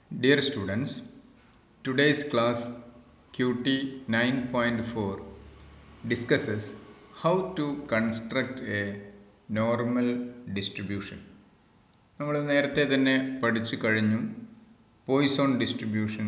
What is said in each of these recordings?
Dear students, today's class QT 9.4 discusses how to construct a normal distribution. നമ്മൾ നേരത്തെ തന്നെ പഠിച്ചു കഴിഞ്ഞു പോയിസോൺ ഡിസ്ട്രിബ്യൂഷൻ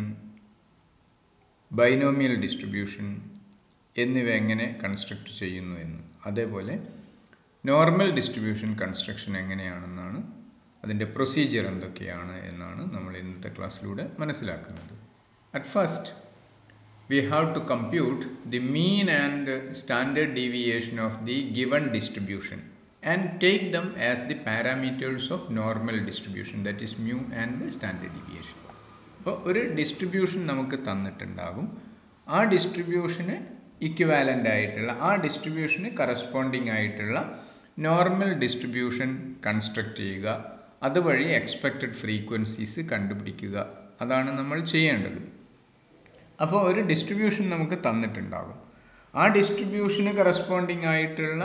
ബൈനോമിയൽ ഡിസ്ട്രിബ്യൂഷൻ എന്നിവ എങ്ങനെ കൺസ്ട്രക്റ്റ് ചെയ്യുന്നു എന്ന് അതേപോലെ നോർമൽ ഡിസ്ട്രിബ്യൂഷൻ കൺസ്ട്രക്ഷൻ എങ്ങനെയാണെന്നാണ് അതിൻ്റെ പ്രൊസീജിയർ എന്തൊക്കെയാണ് എന്നാണ് നമ്മൾ ഇന്നത്തെ ക്ലാസ്സിലൂടെ മനസ്സിലാക്കുന്നത് at first we have to compute the mean and standard deviation of the given distribution and take them as the parameters of normal distribution that is mu and standard deviation അപ്പോൾ ഒരു distribution നമുക്ക് തന്നിട്ടുണ്ടാകും ആ ഡിസ്ട്രിബ്യൂഷന് equivalent ആയിട്ടുള്ള ആ ഡിസ്ട്രിബ്യൂഷന് corresponding ആയിട്ടുള്ള normal distribution construct ചെയ്യുക അതുവഴി എക്സ്പെക്റ്റഡ് ഫ്രീക്വൻസീസ് കണ്ടുപിടിക്കുക അതാണ് നമ്മൾ ചെയ്യേണ്ടത് അപ്പോൾ ഒരു ഡിസ്ട്രിബ്യൂഷൻ നമുക്ക് തന്നിട്ടുണ്ടാകും ആ ഡിസ്ട്രിബ്യൂഷന് കറസ്പോണ്ടിങ് ആയിട്ടുള്ള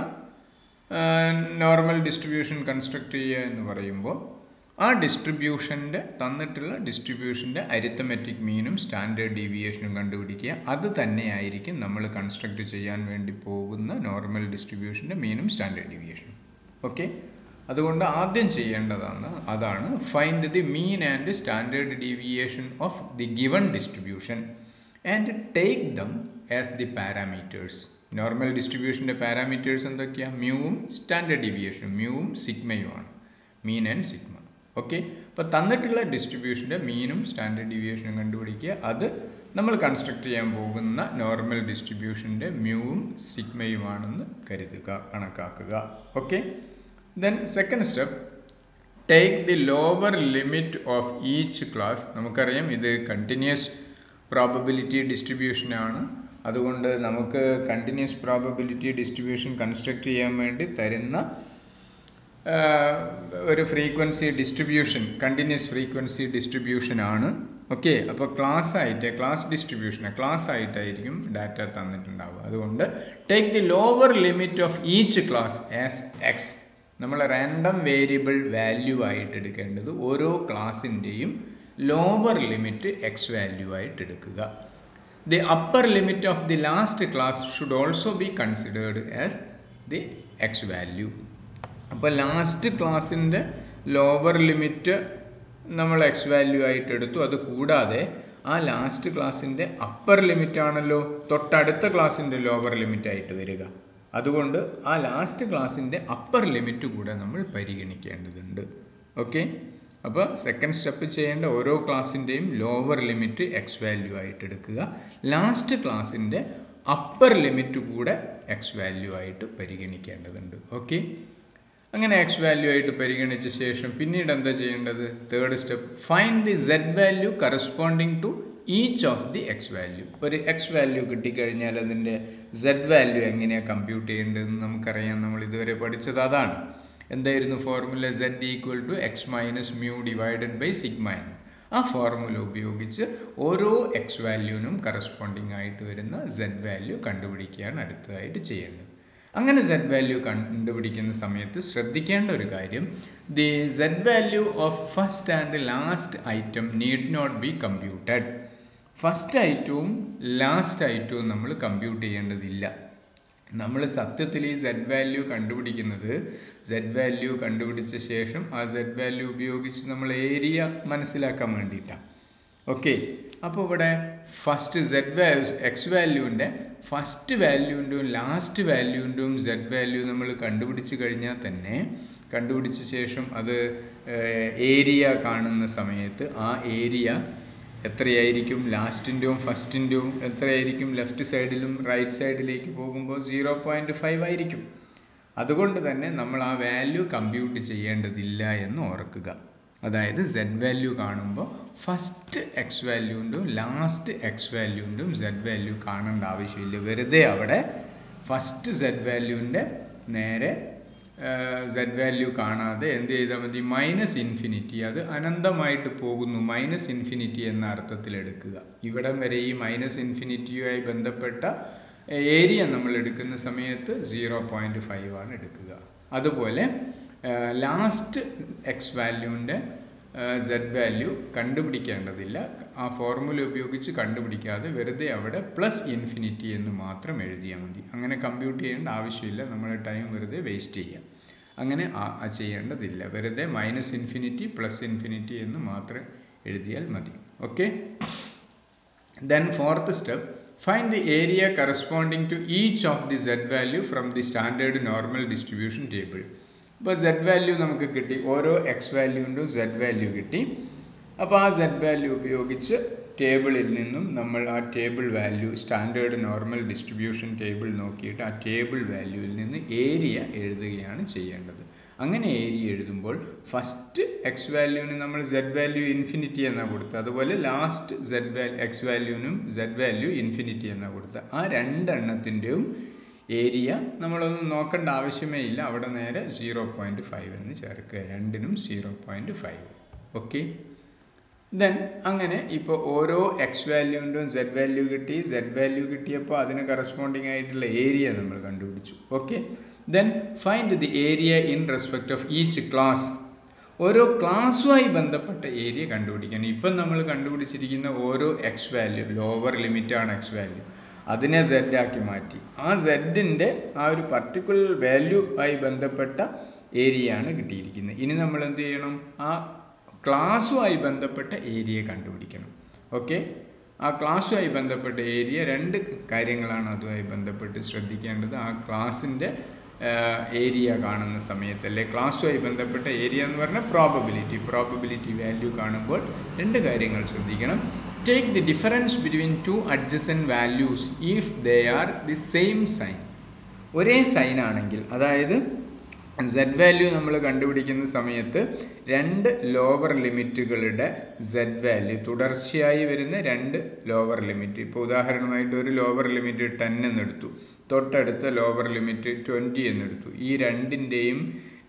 നോർമൽ ഡിസ്ട്രിബ്യൂഷൻ കൺസ്ട്രക്ട് ചെയ്യുക എന്ന് പറയുമ്പോൾ ആ ഡിസ്ട്രിബ്യൂഷൻ്റെ തന്നിട്ടുള്ള ഡിസ്ട്രിബ്യൂഷൻ്റെ അരിത്തമെറ്റിക് മീനും സ്റ്റാൻഡേർഡ് ഡീവിയേഷനും കണ്ടുപിടിക്കുക അത് തന്നെയായിരിക്കും നമ്മൾ കൺസ്ട്രക്ട് ചെയ്യാൻ വേണ്ടി പോകുന്ന നോർമൽ ഡിസ്ട്രിബ്യൂഷൻ്റെ മീനും സ്റ്റാൻഡേർഡ് ഡീവിയേഷനും ഓക്കെ അതുകൊണ്ട് ആദ്യം ചെയ്യേണ്ടതാണ് അതാണ് find the mean and standard deviation of the given distribution and take them as the parameters normal ഡിസ്ട്രിബ്യൂഷൻ്റെ പാരാമീറ്റേഴ്സ് എന്തൊക്കെയാണ് മ്യൂവും സ്റ്റാൻഡേർഡ് ഡീവിയേഷനും മ്യൂവും സിഗ്മയുമാണ് മീൻ ആൻഡ് സിഗ്മ ഓക്കെ അപ്പോൾ തന്നിട്ടുള്ള ഡിസ്ട്രിബ്യൂഷൻ്റെ മീനും സ്റ്റാൻഡേർഡ് ഡീവിയേഷനും കണ്ടുപിടിക്കുക അത് നമ്മൾ കൺസ്ട്രക്ട് ചെയ്യാൻ പോകുന്ന നോർമൽ ഡിസ്ട്രിബ്യൂഷൻ്റെ മ്യൂവും സിഗ്മയുമാണെന്ന് കരുതുക കണക്കാക്കുക okay then second step take the lower limit of each class നമുക്കറിയാം ഇത് കണ്ടിന്യൂസ് പ്രോബബിലിറ്റി ഡിസ്ട്രിബ്യൂഷനാണ് അതുകൊണ്ട് നമുക്ക് കണ്ടിന്യൂസ് പ്രോബബിലിറ്റി ഡിസ്ട്രിബ്യൂഷൻ കൺസ്ട്രക്ട് ചെയ്യാൻ വേണ്ടി തരുന്ന ഒരു frequency distribution continuous frequency distribution ആണ് ഓക്കെ അപ്പോൾ ക്ലാസ് ആയിട്ട് ക്ലാസ് ഡിസ്ട്രിബ്യൂഷൻ ക്ലാസ് ആയിട്ടായിരിക്കും ഡാറ്റ തന്നിട്ടുണ്ടാവുക അതുകൊണ്ട് take the lower limit of each class as x നമ്മൾ റാൻഡം വേരിയബിൾ വാല്യൂ ആയിട്ട് എടുക്കേണ്ടത് ഓരോ ക്ലാസ്സിൻ്റെയും ലോവർ ലിമിറ്റ് എക്സ് വാല്യൂ ആയിട്ട് എടുക്കുക the upper limit of the last class should also be considered as the x value അപ്പോൾ last ക്ലാസ്സിൻ്റെ lower limit നമ്മൾ എക്സ് വാല്യൂ ആയിട്ട് എടുത്തു അത് കൂടാതെ ആ ലാസ്റ്റ് ക്ലാസ്സിൻ്റെ അപ്പർ ലിമിറ്റ് ആണല്ലോ തൊട്ടടുത്ത ക്ലാസ്സിൻ്റെ ലോവർ ലിമിറ്റ് ആയിട്ട് വരിക അതുകൊണ്ട് ആ ലാസ്റ്റ് ക്ലാസ്സിൻ്റെ അപ്പർ ലിമിറ്റ് കൂടെ നമ്മൾ പരിഗണിക്കേണ്ടതുണ്ട് ഓക്കെ അപ്പോൾ സെക്കൻഡ് സ്റ്റെപ്പ് ചെയ്യേണ്ട ഓരോ ക്ലാസ്സിൻ്റെയും ലോവർ ലിമിറ്റ് എക്സ് വാല്യൂ ആയിട്ട് എടുക്കുക ലാസ്റ്റ് ക്ലാസ്സിൻ്റെ അപ്പർ ലിമിറ്റ് കൂടെ എക്സ് വാല്യൂ ആയിട്ട് പരിഗണിക്കേണ്ടതുണ്ട് ഓക്കെ അങ്ങനെ എക്സ് വാല്യൂ ആയിട്ട് പരിഗണിച്ച ശേഷം പിന്നീട് എന്താ ചെയ്യേണ്ടത് third step find the z value corresponding to each of the x value ഒരു എക്സ് വാല്യൂ കിട്ടിക്കഴിഞ്ഞാൽ അതിൻ്റെ സെഡ് വാല്യൂ എങ്ങനെയാണ് കമ്പ്യൂട്ട് ചെയ്യേണ്ടതെന്ന് നമുക്കറിയാം നമ്മൾ ഇതുവരെ പഠിച്ചത് അതാണ് എന്തായിരുന്നു formula z equal to x minus mu divided by sigma എന്ന് ആ ഫോർമുല ഉപയോഗിച്ച് ഓരോ എക്സ് വാല്യൂവിനും കറസ്പോണ്ടിങ് ആയിട്ട് വരുന്ന സെഡ് വാല്യൂ കണ്ടുപിടിക്കുകയാണ് അടുത്തതായിട്ട് ചെയ്യേണ്ടത് അങ്ങനെ സെഡ് വാല്യൂ കണ്ടുപിടിക്കുന്ന സമയത്ത് ശ്രദ്ധിക്കേണ്ട ഒരു കാര്യം the z value of first and last item need not be computed first ഐറ്റവും ലാസ്റ്റ് ഐറ്റവും നമ്മൾ കമ്പ്യൂട്ട് ചെയ്യേണ്ടതില്ല നമ്മൾ സത്യത്തിൽ ഈ സെഡ് വാല്യൂ കണ്ടുപിടിക്കുന്നത് സെഡ് വാല്യൂ കണ്ടുപിടിച്ച ശേഷം ആ സെഡ് വാല്യൂ ഉപയോഗിച്ച് നമ്മൾ ഏരിയ മനസ്സിലാക്കാൻ വേണ്ടിയിട്ടാണ് ഓക്കെ അപ്പോൾ ഇവിടെ ഫസ്റ്റ് സെഡ് വാല്യൂ എക്സ് വാല്യൂവിൻ്റെ ഫസ്റ്റ് വാല്യൂവിൻ്റെയും ലാസ്റ്റ് വാല്യൂവിൻ്റെയും സെഡ് വാല്യൂ നമ്മൾ കണ്ടുപിടിച്ച് കഴിഞ്ഞാൽ തന്നെ കണ്ടുപിടിച്ച ശേഷം അത് ഏരിയ കാണുന്ന സമയത്ത് ആ ഏരിയ എത്രയായിരിക്കും ലാസ്റ്റിൻ്റെയും ഫസ്റ്റിൻ്റെയും എത്രയായിരിക്കും ലെഫ്റ്റ് സൈഡിലും റൈറ്റ് സൈഡിലേക്ക് പോകുമ്പോൾ സീറോ പോയിൻറ്റ് ഫൈവ് ആയിരിക്കും അതുകൊണ്ട് തന്നെ നമ്മൾ ആ വാല്യൂ കമ്പ്യൂട്ട് ചെയ്യേണ്ടതില്ല എന്ന് ഓർക്കുക അതായത് സെഡ് വാല്യൂ കാണുമ്പോൾ ഫസ്റ്റ് എക്സ് വാല്യൂവിൻ്റെയും ലാസ്റ്റ് എക്സ് വാല്യൂവിൻ്റെയും സെഡ് വാല്യൂ കാണേണ്ട ആവശ്യമില്ല വെറുതെ അവിടെ ഫസ്റ്റ് സെഡ് വാല്യൂവിൻ്റെ നേരെ സെഡ് വാല്യൂ കാണാതെ എന്ത് ചെയ്താൽ മതി മൈനസ് ഇൻഫിനിറ്റി അത് അനന്തമായിട്ട് പോകുന്നു മൈനസ് ഇൻഫിനിറ്റി എന്ന അർത്ഥത്തിൽ എടുക്കുക ഇവിടം വരെ ഈ മൈനസ് ഇൻഫിനിറ്റിയുമായി ബന്ധപ്പെട്ട ഏരിയ നമ്മൾ എടുക്കുന്ന സമയത്ത് സീറോ പോയിൻറ്റ് ഫൈവ് ആണ് എടുക്കുക അതുപോലെ ലാസ്റ്റ് എക്സ് വാല്യൂവിൻ്റെ സെഡ് വാല്യൂ കണ്ടുപിടിക്കേണ്ടതില്ല ആ ഫോർമുല ഉപയോഗിച്ച് കണ്ടുപിടിക്കാതെ വെറുതെ അവിടെ പ്ലസ് ഇൻഫിനിറ്റി എന്ന് മാത്രം എഴുതിയാൽ മതി അങ്ങനെ കമ്പ്യൂട്ട് ചെയ്യേണ്ട ആവശ്യമില്ല നമ്മുടെ ടൈം വെറുതെ വേസ്റ്റ് ചെയ്യാം അങ്ങനെ ചെയ്യേണ്ടതില്ല വെറുതെ മൈനസ് ഇൻഫിനിറ്റി പ്ലസ് ഇൻഫിനിറ്റി എന്ന് മാത്രം എഴുതിയാൽ മതി okay then fourth step find the area corresponding to each of the z value from the standard normal distribution table ഇപ്പോൾ സെഡ് വാല്യൂ നമുക്ക് കിട്ടി ഓരോ എക്സ് വാല്യൂവിൻ്റെയും സെഡ് വാല്യൂ കിട്ടി അപ്പോൾ ആ സെഡ് വാല്യൂ ഉപയോഗിച്ച് ടേബിളിൽ നിന്നും നമ്മൾ ആ table value standard normal distribution table നോക്കിയിട്ട് ആ ടേബിൾ വാല്യൂവിൽ നിന്ന് ഏരിയ എഴുതുകയാണ് ചെയ്യേണ്ടത് അങ്ങനെ ഏരിയ എഴുതുമ്പോൾ ഫസ്റ്റ് എക്സ് വാല്യൂവിന് നമ്മൾ സെഡ് വാല്യൂ ഇൻഫിനിറ്റി എന്നാണ് കൊടുത്തത് അതുപോലെ ലാസ്റ്റ് സെഡ് വാല്യൂ എക്സ് വാല്യൂവിനും സെഡ് വാല്യൂ ഇൻഫിനിറ്റി എന്നാണ് കൊടുത്തത് ആ രണ്ടെണ്ണത്തിൻ്റെയും ഏരിയ നമ്മളൊന്നും നോക്കേണ്ട ആവശ്യമേ ഇല്ല അവിടെ നേരെ സീറോ പോയിൻറ്റ് ഫൈവ് എന്ന് ചേർക്കുക രണ്ടിനും zero point five okay then അങ്ങനെ ഇപ്പോൾ ഓരോ എക്സ് വാല്യൂവിൻ്റെയും സെഡ് വാല്യൂ കിട്ടി സെഡ് വാല്യൂ കിട്ടിയപ്പോൾ അതിന് കറസ്പോണ്ടിങ് ആയിട്ടുള്ള ഏരിയ നമ്മൾ കണ്ടുപിടിച്ചു okay then find the area in respect of each class ഓരോ ക്ലാസ്സുമായി ബന്ധപ്പെട്ട ഏരിയ കണ്ടുപിടിക്കണം ഇപ്പം നമ്മൾ കണ്ടുപിടിച്ചിരിക്കുന്ന ഓരോ എക്സ് വാല്യൂ ലോവർ ലിമിറ്റാണ് എക്സ് വാല്യൂ അതിനെ സെഡ് ആക്കി മാറ്റി ആ സെഡിൻ്റെ ആ ഒരു പർട്ടിക്കുലർ വാല്യൂ ആയി ബന്ധപ്പെട്ട ഏരിയയാണ് കിട്ടിയിരിക്കുന്നത് ഇനി നമ്മൾ എന്ത് ചെയ്യണം ആ ക്ലാസ്സുമായി ബന്ധപ്പെട്ട ഏരിയ കണ്ടുപിടിക്കണം ഓക്കെ ആ ക്ലാസ്സുമായി ബന്ധപ്പെട്ട ഏരിയ രണ്ട് കാര്യങ്ങളാണ് അതുമായി ബന്ധപ്പെട്ട് ശ്രദ്ധിക്കേണ്ടത് ആ ക്ലാസ്സിൻ്റെ ഏരിയ കാണുന്ന സമയത്ത് അല്ലെ ക്ലാസ്സുമായി ബന്ധപ്പെട്ട ഏരിയ എന്ന് പറഞ്ഞാൽ പ്രോബബിലിറ്റി പ്രോബബിലിറ്റി വാല്യൂ കാണുമ്പോൾ രണ്ട് കാര്യങ്ങൾ ശ്രദ്ധിക്കണം take the difference between two adjacent values if they are the same sign ഒരേ സൈൻ ആണെങ്കിൽ അതായത് സെഡ് വാല്യൂ നമ്മൾ കണ്ടുപിടിക്കുന്ന സമയത്ത് രണ്ട് ലോവർ ലിമിറ്റുകളുടെ സെഡ് വാല്യൂ തുടർച്ചയായി വരുന്ന രണ്ട് ലോവർ ലിമിറ്റ് ഇപ്പോൾ ഉദാഹരണമായിട്ട് ഒരു ലോവർ ലിമിറ്റ് ടെൻ എന്നെടുത്തു തൊട്ടടുത്ത ലോവർ ലിമിറ്റ് ട്വൻറ്റി എന്നെടുത്തു ഈ രണ്ടിൻ്റെയും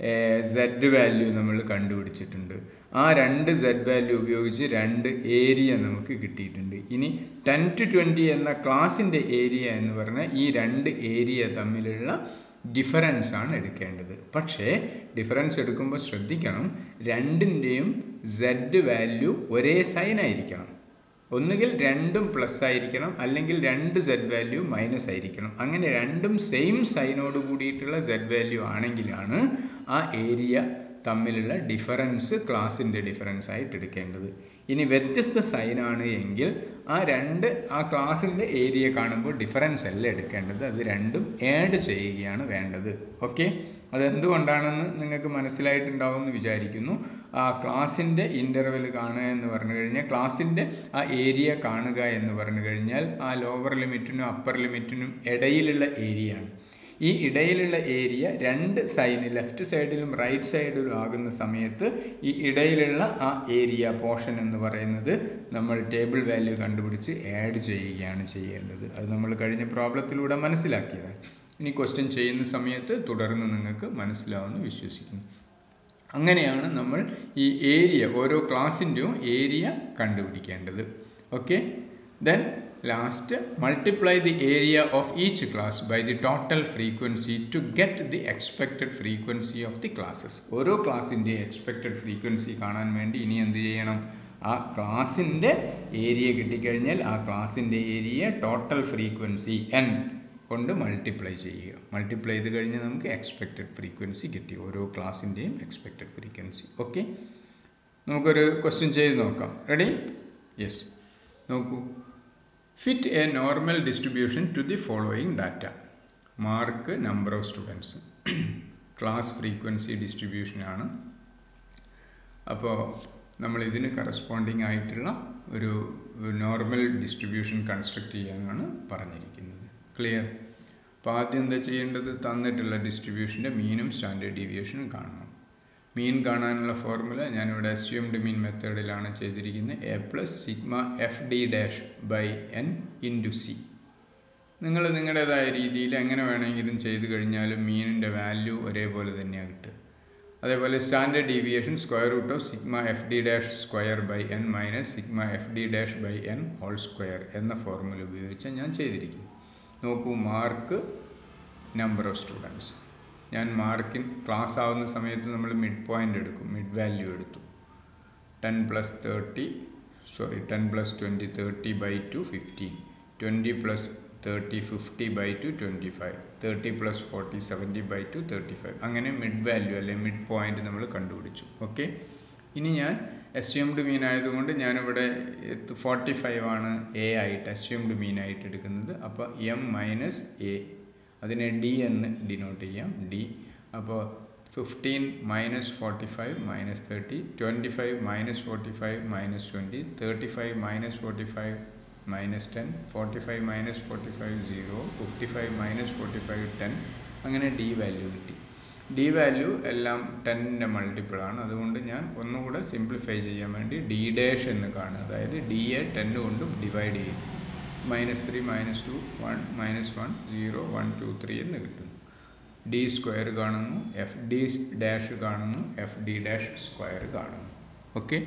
സെഡ് വാല്യൂ നമ്മൾ കണ്ടുപിടിച്ചിട്ടുണ്ട് ആ രണ്ട് സെഡ് വാല്യൂ ഉപയോഗിച്ച് രണ്ട് ഏരിയ നമുക്ക് കിട്ടിയിട്ടുണ്ട് ഇനി ടെൻ ടു ട്വൻറ്റി എന്ന ക്ലാസിൻ്റെ ഏരിയ എന്ന് പറഞ്ഞാൽ ഈ രണ്ട് ഏരിയ തമ്മിലുള്ള ഡിഫറൻസ് ആണ് എടുക്കേണ്ടത് പക്ഷേ ഡിഫറൻസ് എടുക്കുമ്പോൾ ശ്രദ്ധിക്കണം രണ്ടിൻ്റെയും സെഡ് വാല്യൂ ഒരേ സൈൻ ആയിരിക്കണം ഒന്നുകിൽ രണ്ടും പ്ലസ് ആയിരിക്കണം അല്ലെങ്കിൽ രണ്ട് സെഡ് വാല്യൂ മൈനസ് ആയിരിക്കണം അങ്ങനെ രണ്ടും സെയിം സൈനോട് കൂടിയിട്ടുള്ള സെഡ് വാല്യൂ ആണെങ്കിലാണ് ആ ഏരിയ തമ്മിലുള്ള ഡിഫറൻസ് ക്ലാസിൻ്റെ ഡിഫറൻസ് ആയിട്ട് എടുക്കേണ്ടത് ഇനി വ്യത്യസ്ത സൈനാണ് എങ്കിൽ ആ രണ്ട് ആ ക്ലാസിൻ്റെ ഏരിയ കാണുമ്പോൾ ഡിഫറൻസ് അല്ല എടുക്കേണ്ടത് അത് രണ്ടും ആഡ് ചെയ്യുകയാണ് വേണ്ടത് ഓക്കെ അതെന്തുകൊണ്ടാണെന്ന് നിങ്ങൾക്ക് മനസ്സിലായിട്ടുണ്ടാവുമെന്ന് വിചാരിക്കുന്നു ആ ക്ലാസിൻ്റെ ഇൻ്റർവെൽ കാണുക എന്ന് പറഞ്ഞു കഴിഞ്ഞാൽ ക്ലാസിൻ്റെ ആ ഏരിയ കാണുക എന്ന് പറഞ്ഞു കഴിഞ്ഞാൽ ആ ലോവർ ലിമിറ്റിനും അപ്പർ ലിമിറ്റിനും ഇടയിലുള്ള ഏരിയയാണ് ഈ ഇടയിലുള്ള ഏരിയ രണ്ട് സൈഡ് ലെഫ്റ്റ് സൈഡിലും റൈറ്റ് സൈഡിലും ആകുന്ന സമയത്ത് ഈ ഇടയിലുള്ള ആ ഏരിയ പോർഷൻ എന്ന് പറയുന്നത് നമ്മൾ ടേബിൾ വാല്യൂ കണ്ടുപിടിച്ച് ആഡ് ചെയ്യുകയാണ് ചെയ്യേണ്ടത് അത് നമ്മൾ കഴിഞ്ഞ പ്രോബ്ലത്തിലൂടെ മനസ്സിലാക്കിയതാണ് ഇനി ക്വസ്റ്റ്യൻ ചെയ്യുന്ന സമയത്ത് തുടർന്ന് നിങ്ങൾക്ക് മനസ്സിലാവുമെന്ന് വിശ്വസിക്കുന്നു അങ്ങനെയാണ് നമ്മൾ ഈ ഏരിയ ഓരോ ക്ലാസ്സിൻ്റെയും ഏരിയ കണ്ടുപിടിക്കേണ്ടത് okay then last multiply the area of each class by the total frequency to get the expected frequency of the classes ഓരോ ക്ലാസ്സിൻ്റെ എക്സ്പെക്റ്റഡ് ഫ്രീക്വൻസി കാണാൻ വേണ്ടി ഇനി എന്ത് ചെയ്യണം ആ ക്ലാസ്സിൻ്റെ ഏരിയ കിട്ടിക്കഴിഞ്ഞാൽ ആ ക്ലാസ്സിൻ്റെ ഏരിയ ടോട്ടൽ ഫ്രീക്വൻസി എൻ കൊണ്ട് മൾട്ടിപ്ലൈ ചെയ്യുക മൾട്ടിപ്ലൈ ചെയ്ത് കഴിഞ്ഞാൽ നമുക്ക് എക്സ്പെക്റ്റഡ് ഫ്രീക്വൻസി കിട്ടി ഓരോ ക്ലാസ്സിൻ്റെയും എക്സ്പെക്റ്റഡ് ഫ്രീക്വൻസി ഓക്കെ നമുക്കൊരു ക്വസ്റ്റ്യൻ ചെയ്ത് നോക്കാം റെഡി യെസ് നോക്കൂ fit a normal distribution to the following data mark number of students class frequency ഡിസ്ട്രിബ്യൂഷനാണ് അപ്പോൾ നമ്മൾ ഇതിന് കറസ്പോണ്ടിങ് ആയിട്ടുള്ള ഒരു നോർമൽ ഡിസ്ട്രിബ്യൂഷൻ കൺസ്ട്രക്ട് ചെയ്യാനാണ് പറഞ്ഞിരിക്കുന്നത് ക്ലിയർ അപ്പോൾ ആദ്യം എന്താ ചെയ്യേണ്ടത് തന്നിട്ടുള്ള ഡിസ്ട്രിബ്യൂഷൻ്റെ മീനും സ്റ്റാൻഡേർഡ് ഡീവിയേഷനും കാണണം മീൻ കാണാനുള്ള ഫോർമുല ഞാനിവിടെ അസ്യൂംഡ് മീൻ മെത്തേഡിലാണ് ചെയ്തിരിക്കുന്നത് A plus sigma F d dash by n into c നിങ്ങൾ നിങ്ങളുടേതായ രീതിയിൽ എങ്ങനെ വേണമെങ്കിലും ചെയ്തു കഴിഞ്ഞാലും മീനിൻ്റെ വാല്യൂ ഒരേപോലെ തന്നെയാണ് കിട്ടുക അതേപോലെ standard deviation square root of sigma F d dash square by N minus sigma F d dash by N whole square എന്ന ഫോർമുല ഉപയോഗിച്ച് ഞാൻ ചെയ്തിരിക്കുന്നു നോക്കൂ മാർക്ക് നമ്പർ ഓഫ് സ്റ്റുഡൻസ് ഞാൻ മാർക്കിൻ ക്ലാസ് ആവുന്ന സമയത്ത് നമ്മൾ മിഡ് പോയിൻ്റ് എടുക്കും മിഡ് വാല്യൂ എടുത്തു ten plus thirty sorry ten plus twenty thirty by two fifteen twenty plus thirty fifty by two twenty five thirty plus forty seventy by two thirty five അങ്ങനെ mid value അല്ലെ mid point നമ്മൾ കണ്ടുപിടിച്ചു okay ഇനി ഞാൻ assumed mean ആയതുകൊണ്ട് ഞാനിവിടെ forty five ആണ് A ആയിട്ട് അസ്യൂംഡ് മീൻ ആയിട്ട് എടുക്കുന്നത് അപ്പോൾ എം മൈനസ് എ അതിനെ ഡി എന്ന് ഡിനോട്ട് ചെയ്യാം ഡി അപ്പോൾ fifteen minus forty five minus thirty twenty five minus forty five minus twenty thirty five minus forty five minus ten forty five minus forty five zero fifty five minus forty five ten അങ്ങനെ d value കിട്ടി d value എല്ലാം ടെന്നിൻ്റെ multiple ആണ് അതുകൊണ്ട് ഞാൻ ഒന്നുകൂടെ simplify ചെയ്യാൻ വേണ്ടി ഡി ഡാഷ് എന്ന് കാണുക അതായത് ഡി എ ടെന്ന് കൊണ്ട് ഡിവൈഡ് ചെയ്യും minus three minus two one minus one zero one two three എന്ന് കിട്ടുന്നു ഡി സ്ക്വയർ കാണുന്നു എഫ് ഡി ഡാഷ് കാണുന്നു എഫ് ഡി ഡാഷ് സ്ക്വയർ കാണുന്നു ഓക്കെ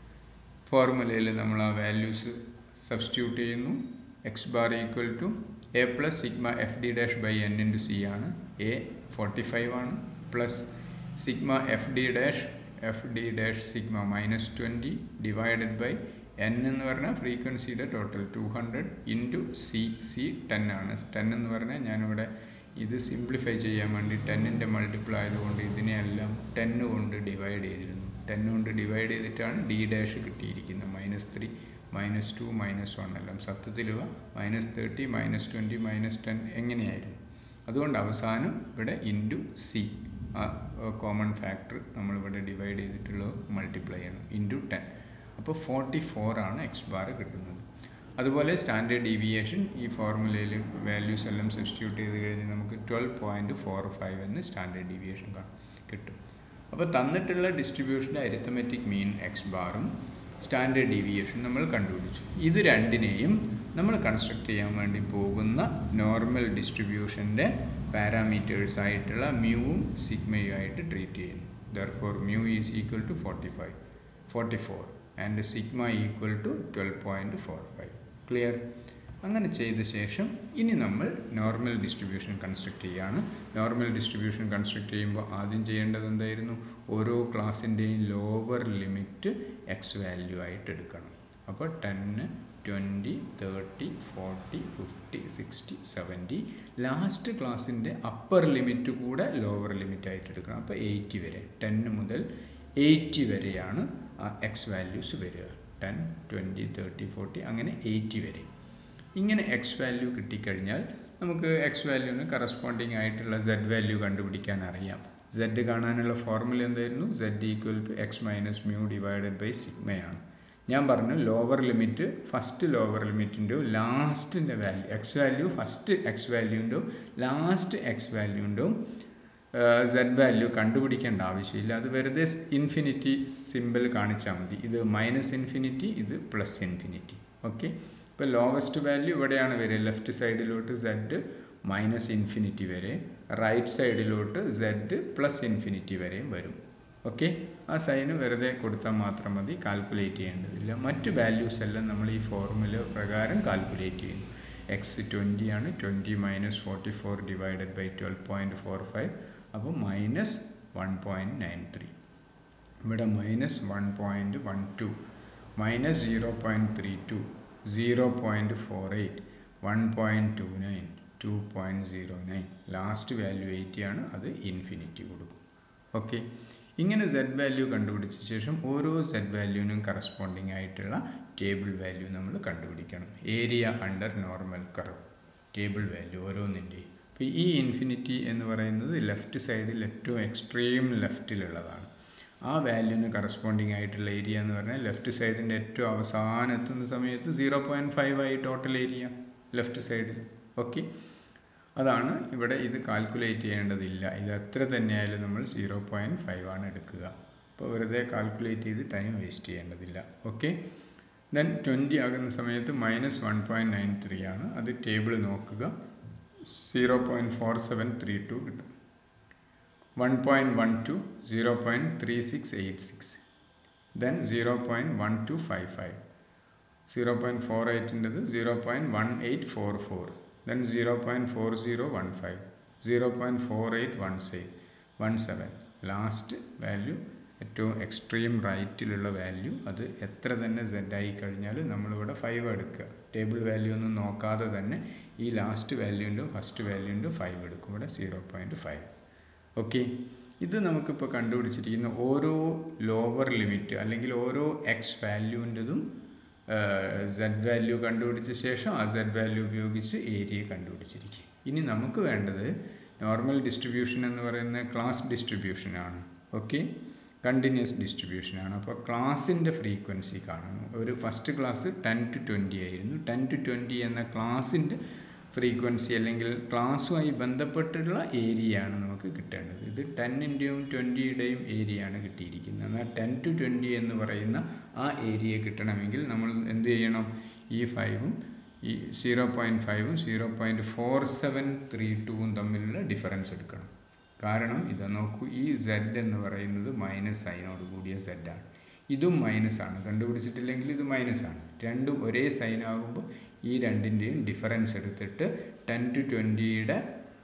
ഫോർമുലയിൽ നമ്മൾ ആ വാല്യൂസ് സബ്സ്റ്റിറ്റ്യൂട്ട് ചെയ്യുന്നു x bar equal to A plus sigma F d dash by n into c ആണ് എ ഫോർട്ടി ഫൈവ് ആണ് plus sigma F d dash f d dash sigma minus twenty divided by n എന്ന് പറഞ്ഞാൽ ഫ്രീക്വൻസിയുടെ total two hundred into c c ten ആണ് ten എന്ന് പറഞ്ഞാൽ ഞാനിവിടെ ഇത് സിംപ്ലിഫൈ ചെയ്യാൻ വേണ്ടി ടെന്നിൻ്റെ മൾട്ടിപ്പിൾ ആയതുകൊണ്ട് ഇതിനെയെല്ലാം ടെന്ന് കൊണ്ട് ഡിവൈഡ് ചെയ്തിരുന്നു ടെൻ കൊണ്ട് ഡിവൈഡ് ചെയ്തിട്ടാണ് ഡി ഡാഷ് കിട്ടിയിരിക്കുന്നത് minus three minus two minus one എല്ലാം സത്യത്തിൽ ഇവ minus thirty minus twenty minus ten എങ്ങനെയായിരുന്നു അതുകൊണ്ട് അവസാനം ഇവിടെ ഇൻറ്റു സി ആ കോമൺ ഫാക്ടർ നമ്മളിവിടെ ഡിവൈഡ് ചെയ്തിട്ടുള്ളത് മൾട്ടിപ്ലൈ ചെയ്യണം ഇൻറ്റു ടെൻ അപ്പോൾ ഫോർട്ടി ഫോർ ആണ് എക്സ് ബാർ കിട്ടുന്നത് അതുപോലെ സ്റ്റാൻഡേർഡ് ഡീവിയേഷൻ ഈ ഫോർമുലയിൽ വാല്യൂസ് എല്ലാം സബ്സ്റ്റിറ്റ്യൂട്ട് ചെയ്ത് കഴിഞ്ഞ് നമുക്ക് ട്വൽവ് പോയിൻറ്റ് ഫോർ ഫൈവ് എന്ന് സ്റ്റാൻഡേർഡ് ഡീവിയേഷൻ കിട്ടും അപ്പോൾ തന്നിട്ടുള്ള ഡിസ്ട്രിബ്യൂഷൻ്റെ അരിത്തമെറ്റിക് മീൻ എക്സ് ബാറും സ്റ്റാൻഡേർഡ് ഡീവിയേഷൻ നമ്മൾ കണ്ടുപിടിച്ചു ഇത് രണ്ടിനെയും നമ്മൾ കൺസ്ട്രക്ട് ചെയ്യാൻ വേണ്ടി പോകുന്ന നോർമൽ ഡിസ്ട്രിബ്യൂഷൻ്റെ പാരാമീറ്റേഴ്സ് ആയിട്ടുള്ള മ്യൂവും സിഗ്മയും ആയിട്ട് ട്രീറ്റ് ചെയ്യുന്നു therefore mu is equal to forty five forty four and sigma equal to twelve point four five clear അങ്ങനെ ചെയ്ത ശേഷം ഇനി നമ്മൾ നോർമൽ ഡിസ്ട്രിബ്യൂഷൻ കൺസ്ട്രക്ട് ചെയ്യുകയാണ് നോർമൽ ഡിസ്ട്രിബ്യൂഷൻ കൺസ്ട്രക്ട് ചെയ്യുമ്പോൾ ആദ്യം ചെയ്യേണ്ടത് എന്തായിരുന്നു ഓരോ ക്ലാസ്സിൻ്റെയും ലോവർ ലിമിറ്റ് എക്സ് വാല്യൂ ആയിട്ട് എടുക്കണം അപ്പോൾ ടെന്ന് twenty thirty forty fifty sixty seventy last ക്ലാസ്സിൻ്റെ അപ്പർ ലിമിറ്റ് കൂടെ ലോവർ ലിമിറ്റ് ആയിട്ട് എടുക്കണം അപ്പോൾ എയ്റ്റി വരെ ടെന്ന് മുതൽ എയ്റ്റി വരെയാണ് ആ എക്സ് വാല്യൂസ് വരിക ടെൻ ട്വൻറ്റി തേർട്ടി ഫോർട്ടി അങ്ങനെ എയ്റ്റി വരെ ഇങ്ങനെ എക്സ് വാല്യൂ കിട്ടിക്കഴിഞ്ഞാൽ നമുക്ക് എക്സ് വാല്യൂവിന് കറസ്പോണ്ടിങ് ആയിട്ടുള്ള സെഡ് വാല്യൂ കണ്ടുപിടിക്കാൻ അറിയാം സെഡ് കാണാനുള്ള ഫോർമുല എന്തായിരുന്നു z equal to x minus mu divided by സിഗ്മയാണ് ഞാൻ പറഞ്ഞു ലോവർ ലിമിറ്റ് ഫസ്റ്റ് ലോവർ ലിമിറ്റിൻ്റെയോ ലാസ്റ്റിൻ്റെ value x value first x വാല്യൂൻ്റെയോ ലാസ്റ്റ് എക്സ് വാല്യൂൻ്റെയോ സെഡ് വാല്യൂ കണ്ടുപിടിക്കേണ്ട ആവശ്യമില്ല അത് വെറുതെ ഇൻഫിനിറ്റി സിമ്പിൾ കാണിച്ചാൽ മതി ഇത് മൈനസ് ഇൻഫിനിറ്റി ഇത് പ്ലസ് ഇൻഫിനിറ്റി ഓക്കെ ഇപ്പോൾ ലോവസ്റ്റ് വാല്യൂ ഇവിടെയാണ് വരിക ലെഫ്റ്റ് സൈഡിലോട്ട് സെഡ് മൈനസ് ഇൻഫിനിറ്റി വരെ റൈറ്റ് സൈഡിലോട്ട് സെഡ് പ്ലസ് ഇൻഫിനിറ്റി വരെയും വരും ഓക്കെ ആ സൈന് വെറുതെ കൊടുത്താൽ മാത്രം മതി കാൽക്കുലേറ്റ് ചെയ്യേണ്ടതില്ല മറ്റ് വാല്യൂസ് എല്ലാം നമ്മൾ ഈ ഫോർമുല പ്രകാരം കാൽക്കുലേറ്റ് ചെയ്യുന്നു എക്സ് ട്വൻറ്റി ആണ് twenty minus forty four divided by twelve point four five അപ്പോൾ minus one point nine three ഇവിടെ minus one point one two minus zero point three two zero point four eight one point two nine two point zero nine last value eighty ആണ് അത് infinity കൊടുക്കും okay ഇങ്ങനെ Z value കണ്ടുപിടിച്ച ശേഷം ഓരോ Z വാല്യൂവിനും corresponding ആയിട്ടുള്ള table value നമ്മൾ കണ്ടുപിടിക്കണം area under normal curve table value ഓരോന്നിൻ്റെയും അപ്പോൾ ഈ ഇൻഫിനിറ്റി എന്ന് പറയുന്നത് ലെഫ്റ്റ് സൈഡിൽ ഏറ്റവും എക്സ്ട്രീം ലെഫ്റ്റിലുള്ളതാണ് ആ വാല്യൂവിന് കറസ്പോണ്ടിങ് ആയിട്ടുള്ള ഏരിയ എന്ന് പറഞ്ഞാൽ ലെഫ്റ്റ് സൈഡിൻ്റെ ഏറ്റവും അവസാനം എത്തുന്ന സമയത്ത് സീറോ പോയിൻറ്റ് ഫൈവ് ആയി ടോട്ടൽ ഏരിയ ലെഫ്റ്റ് സൈഡിൽ ഓക്കെ അതാണ് ഇവിടെ ഇത് കാൽക്കുലേറ്റ് ചെയ്യേണ്ടതില്ല ഇത് എത്ര തന്നെയായാലും നമ്മൾ സീറോ പോയിൻറ്റ് ഫൈവ് ആണ് എടുക്കുക അപ്പോൾ വെറുതെ കാൽക്കുലേറ്റ് ചെയ്ത് ടൈം വേസ്റ്റ് ചെയ്യേണ്ടതില്ല ഓക്കെ ദെൻ ട്വൻറ്റി ആകുന്ന സമയത്ത് minus one point nine three ആണ് അത് ടേബിൾ നോക്കുക zero point four seven three two കിട്ടും one point one two zero point three six eight six then zero point one two five five zero point four എയ്റ്റിൻ്റെത് zero point one eight four four then zero point four zero one five zero point four eight one seven one seven last value ഏറ്റവും extreme റൈറ്റിലുള്ള value അത് എത്ര തന്നെ Z ആയി കഴിഞ്ഞാൽ നമ്മളിവിടെ five എടുക്കുക ടേബിൾ വാല്യൂ ഒന്നും നോക്കാതെ തന്നെ ഈ ലാസ്റ്റ് വാല്യൂൻ്റെ ഫസ്റ്റ് വാല്യൂൻ്റെ ഫൈവ് എടുക്കും ഇവിടെ സീറോ പോയിൻറ്റ് ഫൈവ് ഓക്കെ ഇത് നമുക്കിപ്പോൾ കണ്ടുപിടിച്ചിരിക്കുന്ന ഓരോ ലോവർ ലിമിറ്റ് അല്ലെങ്കിൽ ഓരോ എക്സ് വാല്യൂൻ്റെതും സെഡ് വാല്യൂ കണ്ടുപിടിച്ച ശേഷം ആ സെഡ് വാല്യൂ ഉപയോഗിച്ച് ഏരിയ കണ്ടുപിടിച്ചിരിക്കും ഇനി നമുക്ക് വേണ്ടത് നോർമൽ ഡിസ്ട്രിബ്യൂഷൻ എന്ന് പറയുന്ന ക്ലാസ് ഡിസ്ട്രിബ്യൂഷനാണ് ഓക്കെ കണ്ടിന്യൂസ് ഡിസ്ട്രിബ്യൂഷനാണ് അപ്പോൾ ക്ലാസ്സിൻ്റെ ഫ്രീക്വൻസി കാണുന്നു ഒരു first class ten to twenty ആയിരുന്നു ടെൻ ടു ട്വൻറ്റി എന്ന ക്ലാസ്സിൻ്റെ ഫ്രീക്വൻസി അല്ലെങ്കിൽ ക്ലാസ്സുമായി ബന്ധപ്പെട്ടുള്ള ഏരിയയാണ് നമുക്ക് കിട്ടേണ്ടത് ഇത് ടെന്നിൻ്റെയും ട്വൻറ്റിയുടെയും ഏരിയയാണ് കിട്ടിയിരിക്കുന്നത് എന്നാൽ ടെൻ ടു ട്വൻറ്റി എന്ന് പറയുന്ന ആ ഏരിയ കിട്ടണമെങ്കിൽ നമ്മൾ എന്ത് ചെയ്യണം ഈ ഫൈവും ഈ സീറോ പോയിൻറ്റ് ഫൈവും zero point four seven three ടൂവും തമ്മിലുള്ള ഡിഫറൻസ് എടുക്കണം കാരണം ഇത് നോക്കൂ ഈ സെഡ് എന്ന് പറയുന്നത് മൈനസ് സൈനോട് കൂടിയ സെഡാണ് ഇതും മൈനസ് ആണ് കണ്ടുപിടിച്ചിട്ടില്ലെങ്കിൽ ഇത് മൈനസ് ആണ് രണ്ടും ഒരേ സൈൻ ആകുമ്പോൾ ഈ രണ്ടിൻ്റെയും ഡിഫറൻസ് എടുത്തിട്ട് ടെൻ ടു ട്വൻറ്റിയുടെ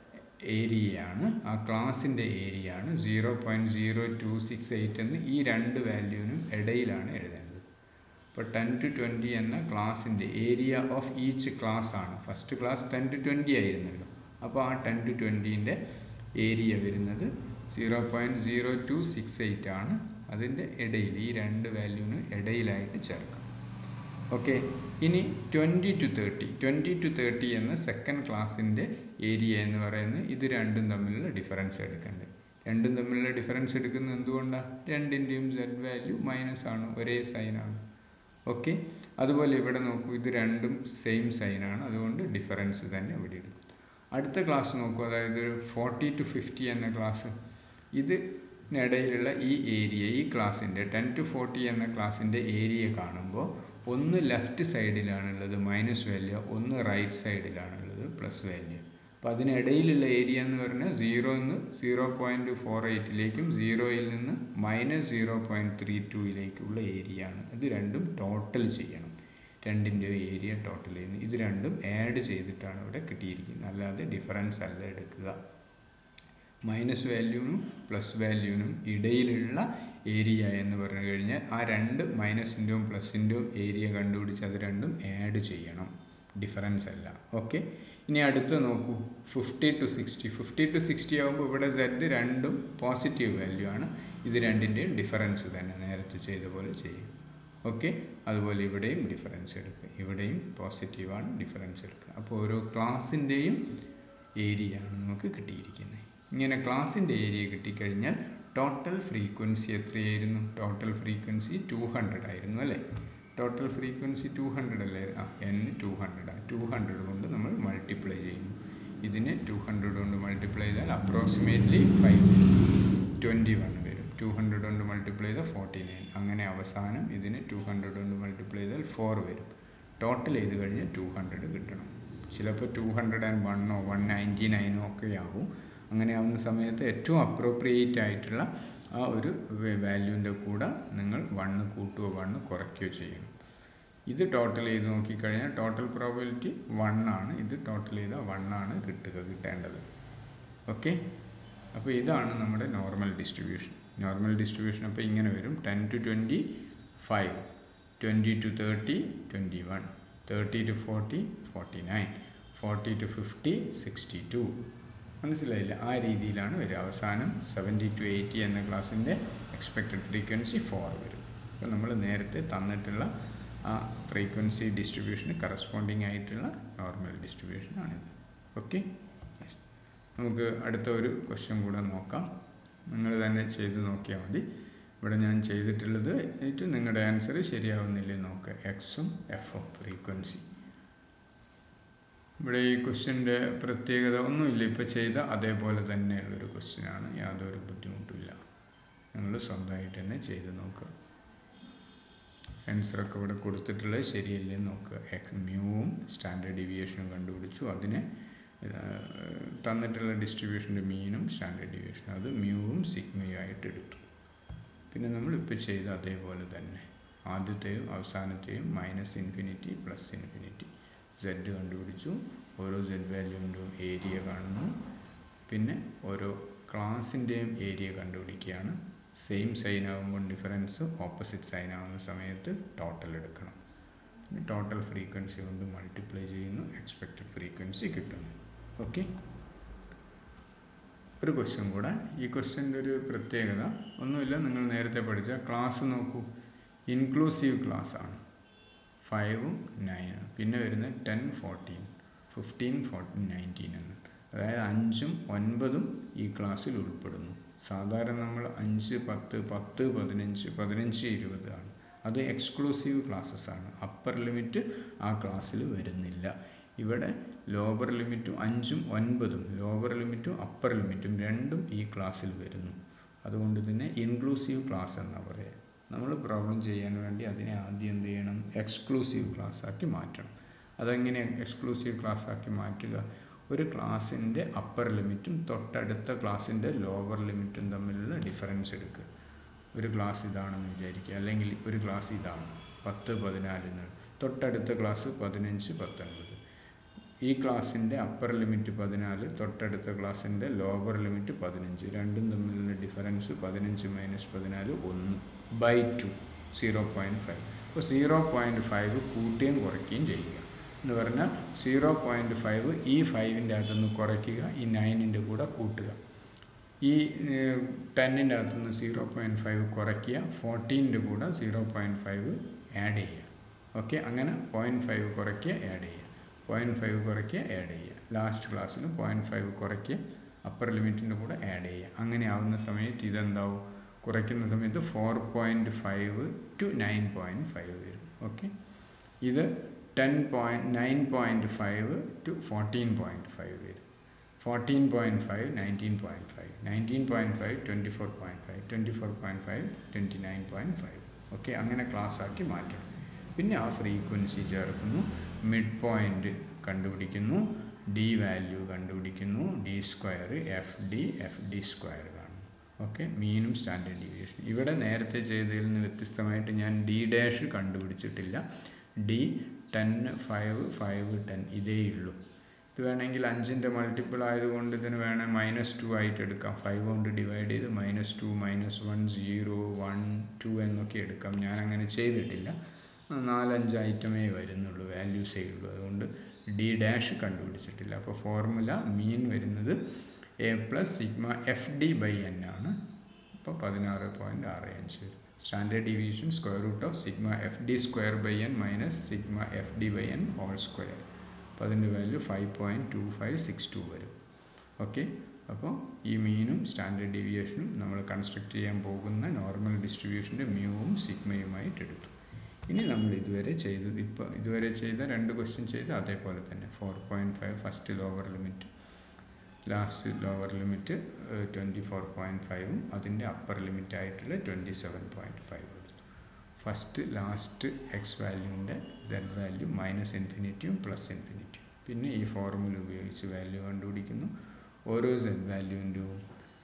ഏരിയയാണ് ആ ക്ലാസിൻ്റെ ഏരിയയാണ് zero point zero two six eight എന്ന് ഈ രണ്ട് വാല്യൂവിനും ഇടയിലാണ് എഴുതേണ്ടത് അപ്പോൾ ടെൻ ടു ട്വൻറ്റി എന്ന ക്ലാസിൻ്റെ ഏരിയ ഓഫ് ഈച്ച് ക്ലാസ് ആണ് first class ten to twenty ആയിരുന്നല്ലോ അപ്പോൾ ആ ടെൻ ടു ട്വൻറ്റീൻ്റെ ഏരിയ വരുന്നത് zero point zero two six eight ആണ് അതിൻ്റെ ഇടയിൽ ഈ രണ്ട് വാല്യൂവിന് ഇടയിലായിട്ട് ചേർക്കണം ഓക്കെ ഇനി twenty to thirty twenty to thirty എന്ന സെക്കൻഡ് ക്ലാസ്സിൻ്റെ ഏരിയ എന്ന് പറയുന്നത് ഇത് രണ്ടും തമ്മിലുള്ള ഡിഫറൻസ് എടുക്കേണ്ടത് രണ്ടും തമ്മിലുള്ള ഡിഫറൻസ് എടുക്കുന്നത് എന്തുകൊണ്ടാണ് രണ്ടിൻ്റെയും സെഡ് വാല്യൂ മൈനസ് ആണ് ഒരേ സൈനാണ് ഓക്കെ അതുപോലെ ഇവിടെ നോക്കൂ ഇത് രണ്ടും സെയിം സൈനാണ് അതുകൊണ്ട് ഡിഫറൻസ് തന്നെ ഇവിടെ എടുക്കും അടുത്ത ക്ലാസ് നോക്കൂ അതായത് ഫോർട്ടി ടു ഫിഫ്റ്റി എന്ന ക്ലാസ് ഇതിനിടയിലുള്ള ഈ ഏരിയ ഈ ക്ലാസ്സിൻ്റെ ടെൻ ടു ഫോർട്ടി എന്ന ക്ലാസ്സിൻ്റെ ഏരിയ കാണുമ്പോൾ ഒന്ന് ലെഫ്റ്റ് സൈഡിലാണുള്ളത് മൈനസ് വാല്യൂ ഒന്ന് റൈറ്റ് സൈഡിലാണുള്ളത് പ്ലസ് വാല്യൂ അപ്പോൾ അതിനിടയിലുള്ള ഏരിയ എന്ന് പറഞ്ഞാൽ സീറോ നിന്ന് സീറോ പോയിൻറ്റ് ഫോർ എയ്റ്റിലേക്കും സീറോയിൽ നിന്ന് മൈനസ് സീറോ പോയിൻറ്റ് ത്രീ ടൂയിലേക്കുള്ള ഏരിയ ആണ് ഇത് രണ്ടും ടോട്ടൽ ചെയ്യണം രണ്ടിൻ്റെ ഏരിയ ടോട്ടൽ ചെയ്യുന്നത് ഇത് രണ്ടും ആഡ് ചെയ്തിട്ടാണ് ഇവിടെ കിട്ടിയിരിക്കുന്നത് അല്ലാതെ ഡിഫറൻസ് അല്ല എടുക്കുക മൈനസ് വാല്യൂനും പ്ലസ് വാല്യൂനും ഇടയിലുള്ള ഏരിയ എന്ന് പറഞ്ഞു കഴിഞ്ഞാൽ ആ രണ്ട് മൈനസിൻ്റെയും പ്ലസിൻ്റെയും ഏരിയ കണ്ടുപിടിച്ച് അത് രണ്ടും ആഡ് ചെയ്യണം ഡിഫറൻസ് അല്ല ഓക്കെ ഇനി അടുത്ത് നോക്കൂ fifty to sixty fifty to sixty ആകുമ്പോൾ ഇവിടെ സെഡ് രണ്ടും പോസിറ്റീവ് വാല്യൂ ആണ് ഇത് രണ്ടിൻ്റെയും ഡിഫറൻസ് തന്നെ നേരത്തെ ചെയ്ത പോലെ ചെയ്യും ഓക്കെ അതുപോലെ ഇവിടെയും ഡിഫറൻസ് എടുക്കുക ഇവിടെയും പോസിറ്റീവാണ് ഡിഫറൻസ് എടുക്കുക അപ്പോൾ ഓരോ ക്ലാസ്സിൻ്റെയും ഏരിയ ആണ് നമുക്ക് കിട്ടിയിരിക്കുന്നത് ഇങ്ങനെ ക്ലാസ്സിൻ്റെ ഏരിയ കിട്ടിക്കഴിഞ്ഞാൽ ടോട്ടൽ ഫ്രീക്വൻസി എത്രയായിരുന്നു ടോട്ടൽ ഫ്രീക്വൻസി ടു ഹൺഡ്രഡ് ആയിരുന്നു അല്ലേ ടോട്ടൽ ഫ്രീക്വൻസി ടു ഹൺഡ്രഡ് അല്ലേ ആ N two hundred two hundred കൊണ്ട് നമ്മൾ മൾട്ടിപ്ലൈ ചെയ്യുന്നു ഇതിനെ ടു ഹൺഡ്രഡ് കൊണ്ട് മൾട്ടിപ്ലൈ ചെയ്താൽ അപ്രോക്സിമേറ്റ്ലി ഫൈവ് ട്വൻറ്റി വൺ വരും ടു ഹൺഡ്രഡ് കൊണ്ട് മൾട്ടിപ്ലൈ ചെയ്താൽ ഫോർട്ടി നയൻ അങ്ങനെ അവസാനം ഇതിന് ടു ഹൺഡ്രഡ് കൊണ്ട് മൾട്ടിപ്ലൈ ചെയ്താൽ ഫോർ വരും ടോട്ടൽ ചെയ്ത് കഴിഞ്ഞാൽ ടു ഹൺഡ്രഡ് കിട്ടണം ചിലപ്പോൾ ടു ഹൺഡ്രഡ് ആൻഡ് വണ്ണോ വൺ നയൻറ്റി നയനോ ഒക്കെ ആവും അങ്ങനെ ആവുന്ന സമയത്ത് ഏറ്റവും അപ്രോപ്രിയേറ്റ് ആയിട്ടുള്ള ആ ഒരു വാല്യൂവിൻ്റെ കൂടെ നിങ്ങൾ വണ്ണ് കൂട്ടുകയോ വണ്ണ് കുറയ്ക്കുകയോ ചെയ്യണം ഇത് ടോട്ടൽ ചെയ്ത് നോക്കിക്കഴിഞ്ഞാൽ ടോട്ടൽ പ്രോബിലിറ്റി വൺ ആണ് ഇത് ടോട്ടൽ ചെയ്താൽ വൺ ആണ് കിട്ടുക കിട്ടേണ്ടത് ഓക്കെ അപ്പോൾ ഇതാണ് നമ്മുടെ നോർമൽ ഡിസ്ട്രിബ്യൂഷൻ നോർമൽ ഡിസ്ട്രിബ്യൂഷൻ അപ്പോൾ ഇങ്ങനെ വരും ten to twenty five twenty to thirty twenty one thirty to forty forty nine forty to fifty sixty to മനസ്സിലായില്ല ആ രീതിയിലാണ് വരിക അവസാനം സെവൻറ്റി ടു എയ്റ്റി എന്ന ക്ലാസ്സിൻ്റെ എക്സ്പെക്റ്റഡ് ഫ്രീക്വൻസി ഫോർ വരും അപ്പോൾ നമ്മൾ നേരത്തെ തന്നിട്ടുള്ള ആ ഫ്രീക്വൻസി ഡിസ്ട്രിബ്യൂഷന് കറസ്പോണ്ടിങ് ആയിട്ടുള്ള നോർമൽ ഡിസ്ട്രിബ്യൂഷനാണിത് ഓക്കെ യെസ് നമുക്ക് അടുത്ത ഒരു ക്വസ്റ്റ്യൻ കൂടെ നോക്കാം നിങ്ങൾ തന്നെ ചെയ്ത് നോക്കിയാൽ മതി ഇവിടെ ഞാൻ ചെയ്തിട്ടുള്ളത് ഏറ്റവും നിങ്ങളുടെ ആൻസർ ശരിയാവുന്നില്ലേ നോക്കുക എക്സും എഫും ഫ്രീക്വൻസി ഇവിടെ ഈ ക്വസ്റ്റ്യൻ്റെ പ്രത്യേകത ഒന്നുമില്ല ഇപ്പോൾ ചെയ്ത അതേപോലെ തന്നെയുള്ളൊരു ക്വസ്റ്റ്യനാണ് യാതൊരു ബുദ്ധിമുട്ടുമില്ല നിങ്ങൾ സ്വന്തമായിട്ട് തന്നെ ചെയ്ത് നോക്കുക ആൻസറൊക്കെ ഇവിടെ കൊടുത്തിട്ടുള്ളത് ശരിയല്ലേ നോക്കുക എക്സ് മ്യൂവും സ്റ്റാൻഡേർഡ് ഡീവിയേഷനും കണ്ടുപിടിച്ചു അതിനെ തന്നിട്ടുള്ള ഡിസ്ട്രിബ്യൂഷൻ്റെ മീനും സ്റ്റാൻഡേർഡ് ഡീവിയേഷനും അത് മ്യൂവും സിഗ്മയും ആയിട്ട് എടുത്തു പിന്നെ നമ്മൾ ഇപ്പോൾ ചെയ്ത അതേപോലെ തന്നെ ആദ്യത്തെയും അവസാനത്തെയും minus infinity plus infinity Z കണ്ടുപിടിച്ചു ഓരോ സെഡ് വാല്യൂവിൻ്റെയും ഏരിയ കാണുന്നു പിന്നെ ഓരോ ക്ലാസിൻ്റെയും ഏരിയ കണ്ടുപിടിക്കുകയാണ് സെയിം സൈൻ ആകുമ്പോൾ ഡിഫറൻസ് ഓപ്പോസിറ്റ് സൈൻ ആകുന്ന സമയത്ത് ടോട്ടൽ എടുക്കണം പിന്നെ ടോട്ടൽ ഫ്രീക്വൻസി കൊണ്ട് മൾട്ടിപ്ലൈ ചെയ്യുന്നു എക്സ്പെക്റ്റഡ് ഫ്രീക്വൻസി കിട്ടുന്നു ഓക്കെ ഒരു ക്വസ്റ്റ്യൻ കൂടെ ഈ ക്വസ്റ്റ്യൻ്റെ ഒരു പ്രത്യേകത ഒന്നുമില്ല നിങ്ങൾ നേരത്തെ പഠിച്ച ക്ലാസ് നോക്കൂ ഇൻക്ലൂസീവ് ക്ലാസ് ആണ് ഫൈവും നയനും പിന്നെ വരുന്നത് ten fourteen fifteen fourteen nineteen എന്ന് അതായത് അഞ്ചും ഒൻപതും ഈ ക്ലാസ്സിൽ ഉൾപ്പെടുന്നു സാധാരണ നമ്മൾ അഞ്ച് പത്ത് പത്ത് പതിനഞ്ച് പതിനഞ്ച് ഇരുപത് ആണ് അത് എക്സ്ക്ലൂസീവ് ക്ലാസ്സസ് ആണ് അപ്പർ ലിമിറ്റ് ആ ക്ലാസ്സിൽ വരുന്നില്ല ഇവിടെ ലോവർ ലിമിറ്റും അഞ്ചും ഒൻപതും ലോവർ ലിമിറ്റും അപ്പർ ലിമിറ്റും രണ്ടും ഈ ക്ലാസ്സിൽ വരുന്നു അതുകൊണ്ട് തന്നെ ഇൻക്ലൂസീവ് ക്ലാസ് എന്നാണ് പറയുക നമ്മൾ പ്രോബ്ലം ചെയ്യാൻ വേണ്ടി അതിനെ ആദ്യം എന്ത് ചെയ്യണം എക്സ്ക്ലൂസീവ് ക്ലാസ് ആക്കി മാറ്റണം അതെങ്ങനെ എക്സ്ക്ലൂസീവ് ക്ലാസ് ആക്കി മാറ്റുക ഒരു ക്ലാസ്സിൻ്റെ അപ്പർ ലിമിറ്റും തൊട്ടടുത്ത ക്ലാസ്സിൻ്റെ ലോവർ ലിമിറ്റും തമ്മിലുള്ള ഡിഫറൻസ് എടുക്കുക ഒരു ക്ലാസ് ഇതാണെന്ന് വിചാരിക്കുക അല്ലെങ്കിൽ ഒരു ക്ലാസ് ഇതാണ് പത്ത് പതിനാല് എന്ന് തൊട്ടടുത്ത ക്ലാസ് പതിനഞ്ച് പത്തൊൻപത് ഈ ക്ലാസ്സിൻ്റെ അപ്പർ ലിമിറ്റ് പതിനാല് തൊട്ടടുത്ത ക്ലാസ്സിൻ്റെ ലോവർ ലിമിറ്റ് പതിനഞ്ച് രണ്ടും തമ്മിലുള്ള ഡിഫറൻസ് പതിനഞ്ച് മൈനസ് പതിനാല് ഒന്ന് by two zero point five അപ്പോൾ സീറോ പോയിൻറ്റ് ഫൈവ് കൂട്ടുകയും കുറയ്ക്കുകയും ചെയ്യുക എന്ന് പറഞ്ഞാൽ സീറോ പോയിൻറ്റ് ഫൈവ് ഈ ഫൈവിൻ്റെ അകത്തുനിന്ന് കുറയ്ക്കുക ഈ നയനിൻ്റെ കൂടെ കൂട്ടുക ഈ ടെന്നിൻ്റെ അകത്തുനിന്ന് സീറോ പോയിൻറ്റ് ഫൈവ് കുറയ്ക്കുക ഫോർട്ടീൻ്റെ കൂടെ സീറോ പോയിൻറ്റ് ഫൈവ് ആഡ് ചെയ്യുക ഓക്കെ അങ്ങനെ പോയിൻറ്റ് ഫൈവ് കുറയ്ക്കുക ആഡ് ചെയ്യുക പോയിൻറ്റ് ഫൈവ് കുറയ്ക്കുക ആഡ് ചെയ്യുക ലാസ്റ്റ് ക്ലാസ്സിൽ പോയിൻറ്റ് ഫൈവ് കുറയ്ക്കുക അപ്പർ ലിമിറ്റിൻ്റെ കൂടെ ആഡ് ചെയ്യുക അങ്ങനെ ആവുന്ന സമയത്ത് ഇതെന്താവും കുറയ്ക്കുന്ന സമയത്ത് four point five to nine point five വരും ഓക്കെ ഇത് ten point nine point five to fourteen point five വരും fourteen point five nineteen point five nineteen point five twenty four point five twenty four point five twenty nine point five okay അങ്ങനെ class ആക്കി മാറ്റണം പിന്നെ ആ frequency ചേർക്കുന്നു mid point കണ്ടുപിടിക്കുന്നു D value കണ്ടുപിടിക്കുന്നു D square F D F D square കാണുന്നു okay മീനും സ്റ്റാൻഡേർഡ് ഡീവിയേഷൻ ഇവിടെ നേരത്തെ ചെയ്തതിൽ നിന്ന് വ്യത്യസ്തമായിട്ട് ഞാൻ ഡി ഡാഷ് കണ്ടുപിടിച്ചിട്ടില്ല D ten five five ten ഇതേ ഉള്ളൂ ഇത് വേണമെങ്കിൽ അഞ്ചിൻ്റെ മൾട്ടിപ്പിൾ ആയതുകൊണ്ട് ഇതിന് വേണേൽ മൈനസ് ടു ആയിട്ട് എടുക്കാം ഫൈവ് കൊണ്ട് ഡിവൈഡ് ചെയ്ത് minus two minus one zero one two എന്നൊക്കെ എടുക്കാം ഞാൻ അങ്ങനെ ചെയ്തിട്ടില്ല നാലഞ്ച് ഐറ്റമേ വരുന്നുള്ളൂ വാല്യൂസേ ഉള്ളൂ അതുകൊണ്ട് ഡി ഡാഷ് കണ്ടുപിടിച്ചിട്ടില്ല അപ്പോൾ ഫോർമുല മീൻ വരുന്നത് A plus sigma F D by N ആണ് അപ്പോൾ പതിനാറ് പോയിൻറ്റ് ആറ് അഞ്ച് വരും standard deviation square root of sigma F D square by N minus sigma F D by N whole square അപ്പോൾ അതിൻ്റെ value five point two five six two വരും ഓക്കെ അപ്പോൾ ഈ മീനും സ്റ്റാൻഡേർഡ് ഡീവിയേഷനും നമ്മൾ കൺസ്ട്രക്ട് ചെയ്യാൻ പോകുന്ന നോർമൽ ഡിസ്ട്രിബ്യൂഷൻ്റെ മ്യൂവും സിഗ്മയുമായിട്ട് എടുത്തു ഇനി നമ്മൾ ഇതുവരെ ചെയ്തത് ഇപ്പോൾ ഇതുവരെ ചെയ്ത രണ്ട് ക്വസ്റ്റ്യൻ ചെയ്ത് അതേപോലെ തന്നെ four point five first lower limit last lower limit twenty four point five അതിൻ്റെ അപ്പർ ലിമിറ്റ് ആയിട്ടുള്ള ട്വൻറ്റി സെവൻ പോയിൻറ്റ് ഫൈവ് എടുത്തു ഫസ്റ്റ് ലാസ്റ്റ് എക്സ് വാല്യൂവിൻ്റെ സെഡ് വാല്യൂ മൈനസ് ഇൻഫിനിറ്റിയും പ്ലസ് ഇൻഫിനിറ്റിയും പിന്നെ ഈ ഫോർമുല ഉപയോഗിച്ച് വാല്യൂ കണ്ടുപിടിക്കുന്നു ഓരോ സെഡ് വാല്യൂവിൻ്റെയും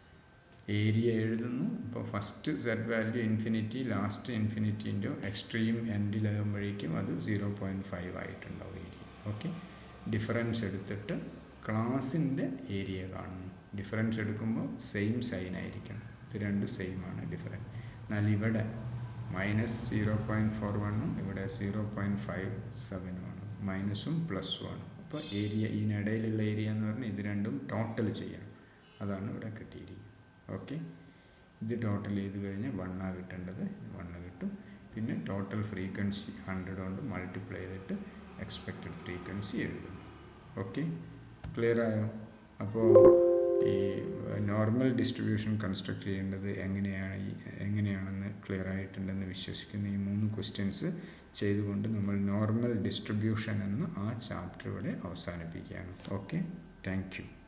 ഏരിയ എഴുതുന്നു അപ്പോൾ first Z value infinity last ഇൻഫിനിറ്റീൻ്റെ എക്സ്ട്രീം എൻഡിലാകുമ്പോഴേക്കും അത് സീറോ പോയിൻറ്റ് ഫൈവ് ആയിട്ടുണ്ടാവും ഏരിയ ഓക്കെ ഡിഫറൻസ് എടുത്തിട്ട് ക്ലാസിൻ്റെ ഏരിയ കാണുന്നു ഡിഫറൻസ് എടുക്കുമ്പോൾ സെയിം സൈൻ ആയിരിക്കണം ഇത് രണ്ട് സെയിം ആണ് ഡിഫറൻസ് എന്നാൽ ഇവിടെ മൈനസ് സീറോ പോയിൻറ്റ് ഫോർ വണ്ണും ഇവിടെ സീറോ പോയിൻറ്റ് ഫൈവ് സെവനുമാണ് മൈനസും പ്ലസും ആണ് അപ്പോൾ ഏരിയ ഇതിനിടയിലുള്ള ഏരിയ എന്ന് പറഞ്ഞാൽ ഇത് രണ്ടും ടോട്ടൽ ചെയ്യണം അതാണ് ഇവിടെ കിട്ടിയിരിക്കുന്നത് ഓക്കെ ഇത് ടോട്ടൽ ചെയ്ത് കഴിഞ്ഞാൽ വണ്ണാ കിട്ടേണ്ടത് വണ്ണ് കിട്ടും പിന്നെ ടോട്ടൽ ഫ്രീക്വൻസി ഹൺഡ്രഡ് കൊണ്ട് മൾട്ടിപ്ലൈ ചെയ്തിട്ട് എക്സ്പെക്റ്റഡ് ഫ്രീക്വൻസി എഴുതും ഓക്കെ ക്ലിയർ ആയോ അപ്പോൾ ഈ നോർമൽ ഡിസ്ട്രിബ്യൂഷൻ കൺസ്ട്രക്ട് ചെയ്യേണ്ടത് എങ്ങനെയാണ് ഈ എങ്ങനെയാണെന്ന് ക്ലിയർ ആയിട്ടുണ്ടെന്ന് വിശ്വസിക്കുന്നു ഈ മൂന്ന് ക്വസ്റ്റ്യൻസ് ചെയ്തുകൊണ്ട് നമ്മൾ നോർമൽ ഡിസ്ട്രിബ്യൂഷൻ എന്ന ആ ചാപ്റ്റർ ഇവിടെ അവസാനിപ്പിക്കുകയാണ് ഓക്കെ താങ്ക് യു